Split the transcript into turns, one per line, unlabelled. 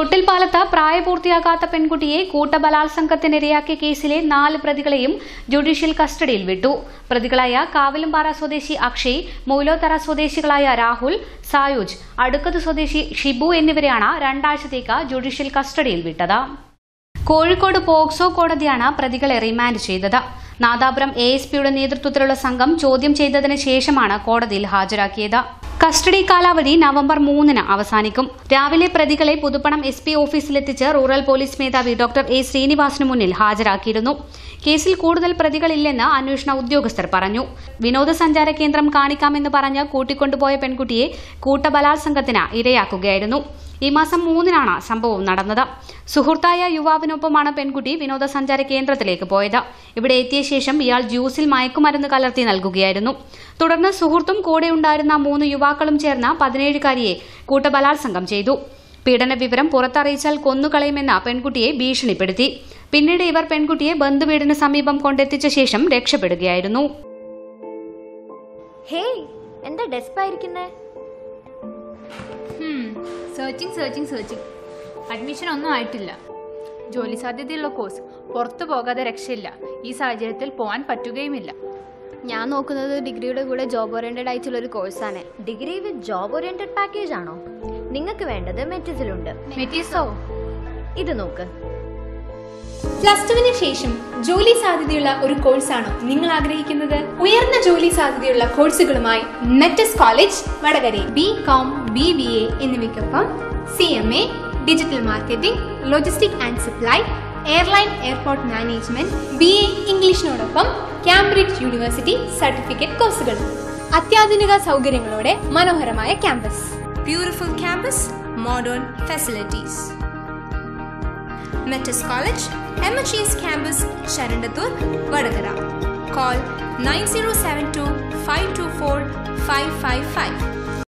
തൊട്ടിൽപ്പാലത്ത് പ്രായപൂർത്തിയാകാത്ത പെൺകുട്ടിയെ കൂട്ടബലാത്സംഗത്തിനിരയാക്കിയ കേസിലെ നാല് പ്രതികളെയും ജുഡീഷ്യൽ കസ്റ്റഡിയിൽ വിട്ടു പ്രതികളായ കാവിലുംപാറ സ്വദേശി അക്ഷയ് മൂലോത്തറ സ്വദേശികളായ രാഹുൽ സായുജ് അടുക്കത്ത് സ്വദേശി ഷിബു എന്നിവരെയാണ് രണ്ടാഴ്ചത്തേക്ക് ജുഡീഷ്യൽ കസ്റ്റഡിയിൽ വിട്ടത് കോഴിക്കോട് പോക്സോ കോടതിയാണ് പ്രതികളെ റിമാൻഡ് ചെയ്തത് നാദാപുരം എ എസ് പിയുടെ നേതൃത്വത്തിലുള്ള സംഘം ചോദ്യം ചെയ്തതിന് ശേഷമാണ് കോടതിയിൽ ഹാജരാക്കിയത് കസ്റ്റഡി കാലാവധി നവംബർ മൂന്നിന് അവസാനിക്കും രാവിലെ പ്രതികളെ പുതുപ്പണം എസ് പി ഓഫീസിലെത്തിച്ച് റൂറൽ പോലീസ് മേധാവി ഡോക്ടർ എ ശ്രീനിവാസിനു മുന്നിൽ ഹാജരാക്കിയിരുന്നു കേസിൽ കൂടുതൽ പ്രതികളില്ലെന്ന് അന്വേഷണ ഉദ്യോഗസ്ഥർ പറഞ്ഞു വിനോദസഞ്ചാര കേന്ദ്രം കാണിക്കാമെന്ന് പറഞ്ഞ് കൂട്ടിക്കൊണ്ടുപോയ പെൺകുട്ടിയെ കൂട്ടബലാത്സംഗത്തിന് ഇരയാക്കുകയായിരുന്നു ഈ മാസം മൂന്നിനാണ് സംഭവം നടന്നത് സുഹൃത്തായ യുവാവിനൊപ്പമാണ് പെൺകുട്ടി വിനോദസഞ്ചാര കേന്ദ്രത്തിലേക്ക് പോയത് ഇവിടെ എത്തിയ ശേഷം ഇയാൾ ജ്യൂസിൽ മയക്കുമരുന്ന് കലർത്തി നൽകുകയായിരുന്നു തുടർന്ന് സുഹൃത്തും കൂടെയുണ്ടായിരുന്ന മൂന്ന് യുവാക്കളും ചേർന്ന് പതിനേഴുകാരിയെ കൂട്ടബലാത്സംഗം ചെയ്തു പീഡന വിവരം പുറത്തറിയിച്ചാൽ കൊന്നുകളയുമെന്ന് പെൺകുട്ടിയെ ഭീഷണിപ്പെടുത്തി പിന്നീട് ഇവർ പെൺകുട്ടിയെ ബന്ധുവീടിന് സമീപം കൊണ്ടെത്തിച്ച ശേഷം രക്ഷപ്പെടുകയായിരുന്നു
ഹേയ് എന്താ ഡെസ്പായിരിക്കുന്നേ
സെർച്ചിങ് സെർച്ചിങ് സെർച്ചിങ് അഡ്മിഷൻ ഒന്നും ആയിട്ടില്ല ജോലി സാധ്യതയുള്ള കോഴ്സ് പുറത്തു പോകാതെ രക്ഷയില്ല ഈ സാഹചര്യത്തിൽ പോകാൻ പറ്റുകയുമില്ല
ഞാൻ നോക്കുന്നത് ഡിഗ്രിയുടെ കൂടെ ജോബ് ഓറിയന്റഡ് ആയിട്ടുള്ള ഒരു കോഴ്സാണ്
degree with job oriented package ആണോ നിങ്ങൾക്ക് വേണ്ടത് മെറ്റിസിലുണ്ട്
മെറ്റീസോ
ഇത് നോക്ക്
പ്ലസ് ടുവിന് ശേഷം ജോലി സാധ്യതയുള്ള ഒരു കോഴ്സാണോ നിങ്ങൾ ആഗ്രഹിക്കുന്നത് ഉയർന്ന ജോലി സാധ്യതയുള്ള കോഴ്സുകളുമായി മെറ്റസ് കോളേജ് വടകരയിൽ B Com B B A എന്നിവയ്ക്കൊപ്പം C M A digital marketing logistic and supply airline airport management B A ഇംഗ്ലീഷിനോടൊപ്പം കാംബ്രിഡ്ജ് യൂണിവേഴ്സിറ്റി സർട്ടിഫിക്കറ്റ് കോഴ്സുകളും അത്യാധുനിക സൗകര്യങ്ങളോടെ മനോഹരമായ campus
Beautiful campus, modern facilities. Metis College, MHS Campus, Sharandatur, Vadagara. Call 9072 524 555.